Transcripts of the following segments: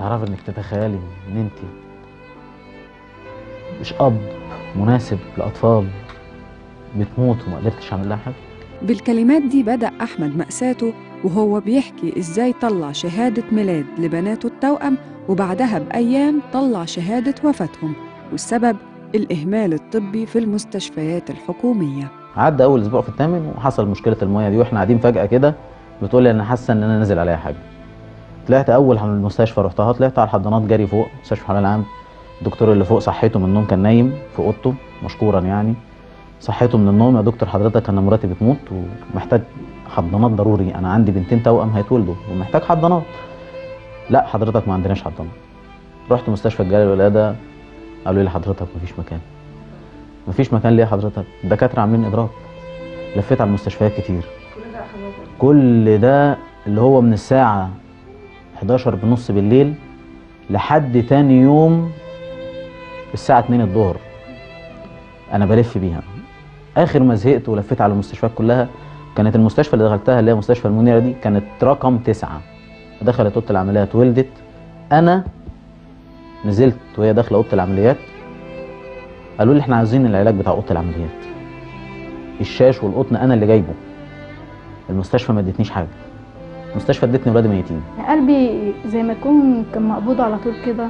تعرفي انك تتخيلي ان انت مش اب مناسب لاطفال بتموت وما قدرتش اعمل لها حاجه بالكلمات دي بدأ أحمد مأساته وهو بيحكي إزاي طلع شهادة ميلاد لبناته التوأم وبعدها بأيام طلع شهادة وفاتهم والسبب الإهمال الطبي في المستشفيات الحكومية عدى اول اسبوع في الثامن وحصل مشكله الميه دي واحنا قاعدين فجاه كده بتقول لي انا حاسه ان انا نازل عليا حاجه طلعت اول على المستشفى رحتها طلعت على الحضانات جري فوق مستشفى الحلال العام الدكتور اللي فوق صحيته من النوم كان نايم في اوضته مشكورا يعني صحيته من النوم يا دكتور حضرتك انا مراتي بتموت ومحتاج حضانات ضروري انا عندي بنتين توأم هيتولدوا ومحتاج حضانات لا حضرتك ما عندناش حضانات رحت مستشفى الجلال الولاده قالوا لي حضرتك مفيش مكان مفيش مكان ليه حضرتك الدكاتره عاملين اضراب لفيت على المستشفيات كتير كل ده اللي هو من الساعه 11 بنص بالليل لحد تاني يوم الساعه 2 الظهر انا بلف بيها اخر ما زهقت ولفيت على المستشفيات كلها كانت المستشفى اللي دخلتها اللي هي مستشفى المنيره دي كانت رقم تسعة دخلت اوضه العمليات ولدت انا نزلت وهي داخله اوضه العمليات قالوا لي احنا عايزين العلاج بتاع اوضه العمليات الشاش والقطن انا اللي جايبه المستشفى ما ادتنيش حاجه المستشفى ادتني ولاد ميتين قلبي زي ما يكون كان مقبوض على طول كده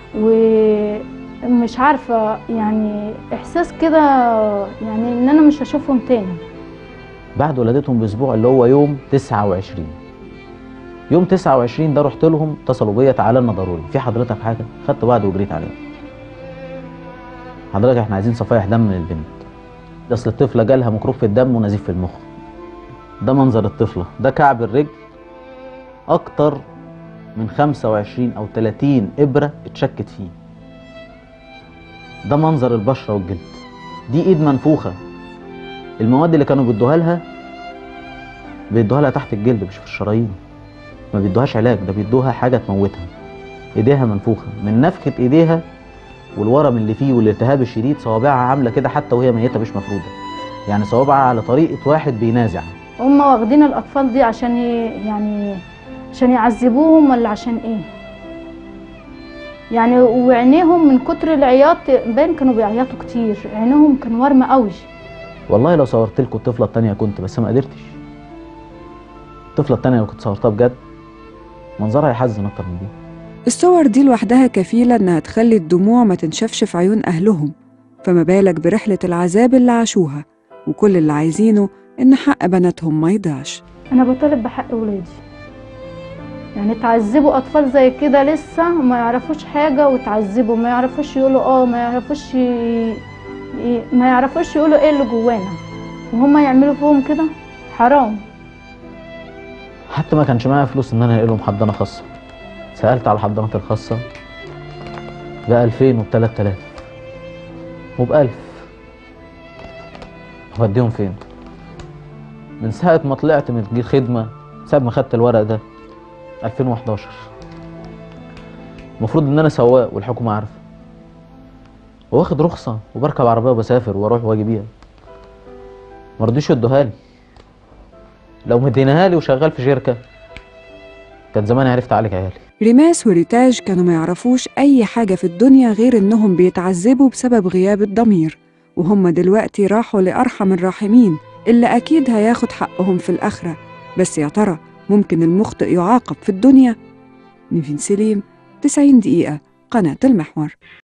ومش عارفة يعني إحساس كده يعني إن أنا مش هشوفهم تاني بعد ولادتهم باسبوع اللي هو يوم 29 يوم 29 ده رحت لهم اتصلوا بيا تعالى لنا ضروري في حضرتك حاجه خدت بعض وجريت عليهم حضرتك احنا عايزين صفائح دم من البنت اصل الطفله جالها ميكروب في الدم ونزيف في المخ ده منظر الطفله ده كعب الرجل اكتر من 25 او 30 ابره اتشكت فيه ده منظر البشره والجلد دي ايد منفوخه المواد اللي كانوا بيدوها لها بيدوها لها تحت الجلد مش في الشرايين ما بيدوهاش علاج ده بيدوها حاجه تموتها ايديها منفوخه من نفخه ايديها والورم اللي فيه والالتهاب الشديد صوابعها عامله كده حتى وهي ميته مش مفروده يعني صوابعها على طريقه واحد بينازع هم واخدين الأطفال دي عشان ي... يعني عشان يعذبوهم ولا عشان إيه يعني وعينيهم من كتر العياط باين كانوا بيعيطوا كتير عينيهم كان ورمة قوي والله لو صورت لكم الطفله الثانيه كنت بس ما قدرتش الطفله الثانيه لو كنت صورتها بجد منظرها يحزن اكتر من دي الصور دي لوحدها كفيلة إنها تخلي الدموع ما تنشفش في عيون أهلهم فما بالك برحلة العذاب اللي عاشوها وكل اللي عايزينه إن حق بناتهم ما يضيعش انا بطالب بحق ولادي يعني تعذبوا اطفال زي كده لسه ما يعرفوش حاجه وتعذبوا ما يعرفوش يقولوا اه ما يعرفوش ي... ي... ما يعرفوش يقولوا ايه اللي جوانا وهم يعملوا فيهم كده حرام حتى ما كانش معايا فلوس ان انا الاقي لهم حضانه خاصه سالت على الحضانات الخاصه ب 2000 وب 3000 وب 1000 هوديهم فين من ساعه ما طلعت من الخدمه ساعه ما خدت الورق ده 2011 المفروض ان انا سواق والحكومه عارفه واخد رخصه وبركب عربيه وبسافر واروح واجي بيها ما رضيش يدوها لي لو مديناها لي وشغال في شركه كان زمان عرفت اعالج عيالي ريماس وريتاج كانوا ما يعرفوش أي حاجة في الدنيا غير إنهم بيتعذبوا بسبب غياب الضمير وهم دلوقتي راحوا لأرحم الراحمين اللي أكيد هياخد حقهم في الآخرة بس يا ترى ممكن المخطئ يعاقب في الدنيا؟ نيفين سليم 90 دقيقة قناة المحور